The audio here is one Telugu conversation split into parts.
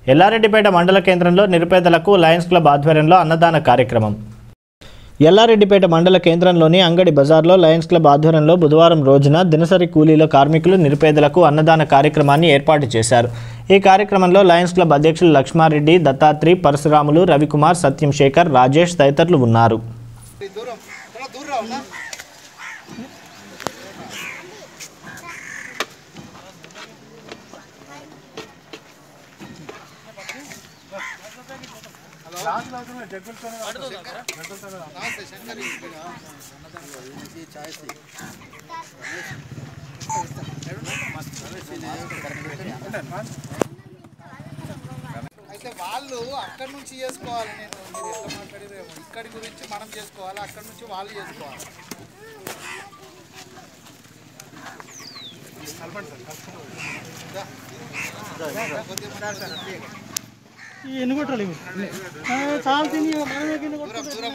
ఎల్లారెడ్డిపేట మండల కేంద్రంలో నిరుపేదలకు లయన్స్ క్లబ్ ఆధ్వర్యంలో అన్నదాన కార్యక్రమం ఎల్లారెడ్డిపేట మండల కేంద్రంలోని అంగడి బజార్లో లయన్స్ క్లబ్ ఆధ్వర్యంలో బుధవారం రోజున దినసరి కూలీల కార్మికులు నిరుపేదలకు అన్నదాన కార్యక్రమాన్ని ఏర్పాటు చేశారు ఈ కార్యక్రమంలో లయన్స్ క్లబ్ అధ్యక్షులు లక్ష్మారెడ్డి దత్తాత్రి పరశురాములు రవికుమార్ సత్యం శేఖర్ రాజేష్ తదితరులు ఉన్నారు అయితే వాళ్ళు అక్కడి నుంచి చేసుకోవాలి నేను మీరు ఎట్లా మాట్లాడేదేమో ఇక్కడి గురించి మనం చేసుకోవాలి అక్కడి నుంచి వాళ్ళు చేసుకోవాలి ఎన్ని కొట్టాలి ఇవి? ఆ, చాలా తిని మనమే కింద కొట్టుకుంటాం.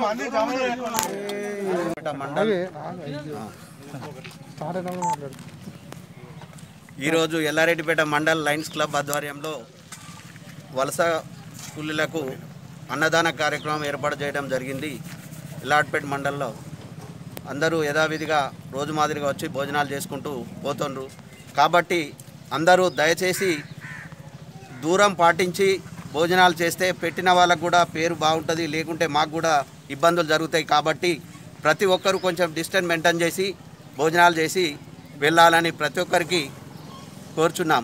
ఈరోజు ఎల్లారెడ్డిపేట మండల్ లయన్స్ క్లబ్ ఆధ్వర్యంలో వలస కూలీలకు అన్నదాన కార్యక్రమం ఏర్పాటు చేయడం జరిగింది ఎల్లారెడ్డిపేట మండల్లో అందరూ యథావిధిగా రోజు మాదిరిగా వచ్చి భోజనాలు చేసుకుంటూ పోతుండ్రు కాబట్టి అందరూ దయచేసి దూరం పాటించి భోజనాలు చేస్తే పెట్టిన వాళ్ళకు కూడా పేరు బాగుంటుంది లేకుంటే మాకు కూడా ఇబ్బందులు జరుగుతాయి కాబట్టి ప్రతి ఒక్కరూ కొంచెం డిస్టెన్స్ మెయింటైన్ చేసి భోజనాలు చేసి వెళ్ళాలని ప్రతి ఒక్కరికి కోరుచున్నాం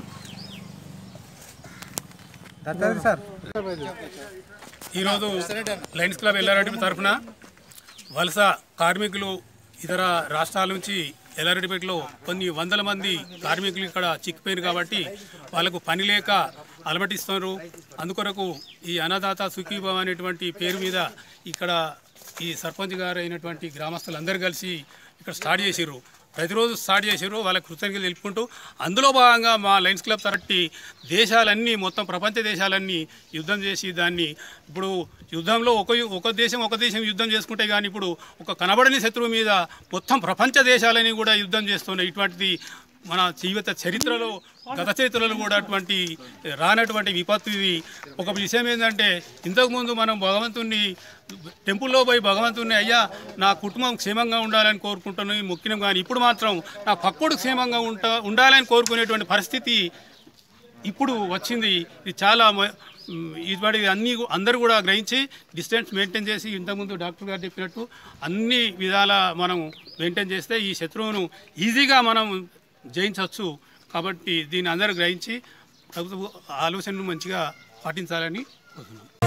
ఈరోజు లయన్స్ క్లబ్ ఎల్లారెడ్డి తరఫున వలస కార్మికులు ఇతర రాష్ట్రాల నుంచి ఎల్లారెడ్డిపేటలో కొన్ని వందల మంది కార్మికులు ఇక్కడ చిక్కిపోయారు కాబట్టి వాళ్ళకు పని లేక అలమటిస్తున్నారు అందుకొరకు ఈ అన్నదాత సుఖీభవ అనేటువంటి పేరు మీద ఇక్కడ ఈ సర్పంచ్ గారు అయినటువంటి గ్రామస్తులందరూ కలిసి ఇక్కడ స్టార్ట్ చేసిర్రు ప్రతిరోజు స్టార్ట్ చేసారు వాళ్ళకి కృతజ్ఞతలు తెలుపుకుంటూ అందులో భాగంగా మా లయన్స్ క్లబ్ తరటి దేశాలన్నీ మొత్తం ప్రపంచ దేశాలన్నీ యుద్ధం చేసి దాన్ని ఇప్పుడు యుద్ధంలో ఒక యు- ఒక దేశం ఒక దేశం యుద్ధం చేసుకుంటే కానీ ఇప్పుడు ఒక కనబడని శత్రువు మీద మొత్తం ప్రపంచ దేశాలని కూడా యుద్ధం చేస్తున్నాయి ఇటువంటిది మన జీవిత చరిత్రలో గత చరిత్రలో కూడా అటువంటి రానటువంటి విపత్తు ఇది ఒక విషయం ఏంటంటే ఇంతకుముందు మనం భగవంతుణ్ణి టెంపుల్లో పోయి భగవంతుణ్ణి అయ్యా నా కుటుంబం క్షేమంగా ఉండాలని కోరుకుంటున్నాను మొక్కినాం కానీ ఇప్పుడు మాత్రం నా పక్కుడు క్షేమంగా ఉంటా ఉండాలని కోరుకునేటువంటి పరిస్థితి ఇప్పుడు వచ్చింది ఇది చాలా మ- మ్, ఇటువంటి అన్ని గు- అందరూ కూడా గ్రహించి డిస్టెన్స్ మెయింటైన్ చేసి ఇంతకుముందు డాక్టర్ గారు చెప్పినట్టు అన్ని విధాల మనం మెయింటైన్ చేస్తే ఈ శత్రువును ఈజీగా మనం జయించవచ్చు కాబట్టి దీన్ని అందరూ గ్రహించి ప్రభుత్వ ఆలోచనను మంచిగా పాటించాలని కోరుతున్నాం